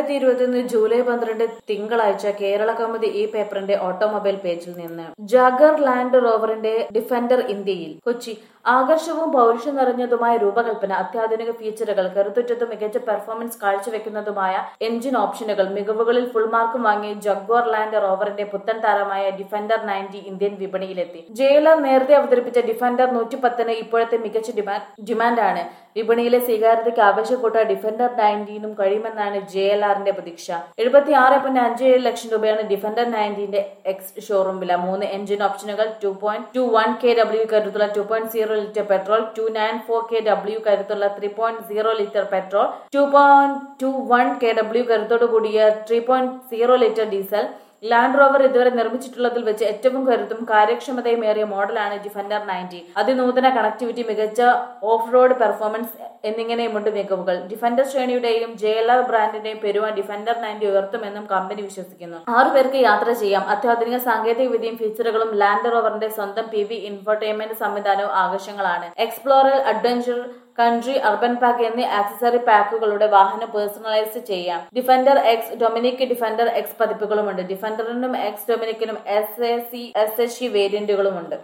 രണ്ടായിരത്തി ഇരുപത്തിയൊന്ന് ജൂലൈ പന്ത്രണ്ട് തിങ്കളാഴ്ച കേരള കൗമുദി ഈ പേപ്പറിന്റെ ഓട്ടോമൊബൈൽ പേജിൽ നിന്ന് ജാഗർ ലാൻഡ് റോവറിന്റെ ഡിഫൻഡർ ഇന്ത്യയിൽ കൊച്ചി ആകർഷകവും പൗരുഷം നിറഞ്ഞതുമായ രൂപകൽപ്പന അത്യാധുനിക ഫീച്ചറുകൾ കരുത്തുറ്റതും മികച്ച പെർഫോമൻസ് കാഴ്ചവെക്കുന്നതുമായ എഞ്ചിൻ ഓപ്ഷനുകൾ മികവുകളിൽ ഫുൾ മാർക്കും വാങ്ങി ജഗ്വാർ ലാൻഡ് റോവറിന്റെ പുത്തൻ താരമായ ഡിഫൻഡർ നയൻറ്റി ഇന്ത്യൻ വിപണിയിലെത്തി ജെ എൽ ആർ നേരത്തെ അവതരിപ്പിച്ച ഡിഫൻഡർ നൂറ്റി പത്തിന് ഇപ്പോഴത്തെ മികച്ച ഡിമാൻഡ് ഡിമാൻഡാണ് വിപണിയിലെ സ്വീകാര്യതയ്ക്ക് ആവശ്യപ്പെട്ട ഡിഫൻഡർ നയൻറ്റീനും കഴിയുമെന്നാണ് ജെ എൽ ആറിന്റെ പ്രതീക്ഷ എഴുപത്തി ആറ് പോയിന്റ് അഞ്ച് ഏഴ് ലക്ഷം രൂപയാണ് ഡിഫൻഡർ നയൻറ്റീന്റെ എക്സ് ഷോറൂം വില മൂന്ന് എഞ്ചിൻ ഓപ്ഷനുകൾ two point two one K W കരുത്തുള്ള two point zero litre petrol two nine four K W കരുത്തുള്ള three point zero litre petrol two point two one K W കരുത്തോടു കൂടിയ three point zero litre diesel Land Rover ഇതുവരെ നിർമ്മിച്ചിട്ടുള്ളതിൽ വെച്ച് ഏറ്റവും കരുത്തും കാര്യക്ഷമതയും ഏറിയ മോഡലാണ് ഡിഫൻഡർ നയൻറ്റി അതിനൂതന കണക്ടിവിറ്റി മികച്ച ഓഫ് റോഡ് പെർഫോമൻസ് എന്നിങ്ങനെയുമുണ്ട് മികവുകൾ ഡിഫൻഡർ ശ്രേണിയുടെയും ജെ എൽ ആർ ബ്രാൻഡിന്റെയും പെരുവ ഡിഫൻഡർ നയൻറ്റി ഉയർത്തുമെന്നും കമ്പനി വിശ്വസിക്കുന്നു ആറു പേർക്ക് യാത്ര ചെയ്യാം അത്യാധുനിക സാങ്കേതിക വിദ്യയും ഫീച്ചറുകളും ലാൻഡ് റോവറിന്റെ സ്വന്തം പി വി ഇൻഫർടൈൻമെന്റ് സംവിധാനവും ആകർഷങ്ങളാണ് Explorer adventure country urban pack എന്നീ ആക്സസറി പാക്കുകളുടെ വാഹനം പേഴ്സണലൈസ് ചെയ്യാം Defender X dynamic Defender X പതിപ്പുകളുമുണ്ട് ഡിഫൻഡറിനും എക്സ് ഡൊമിനിക്കിനും S A C S H വേരിയന്റുകളുമുണ്ട്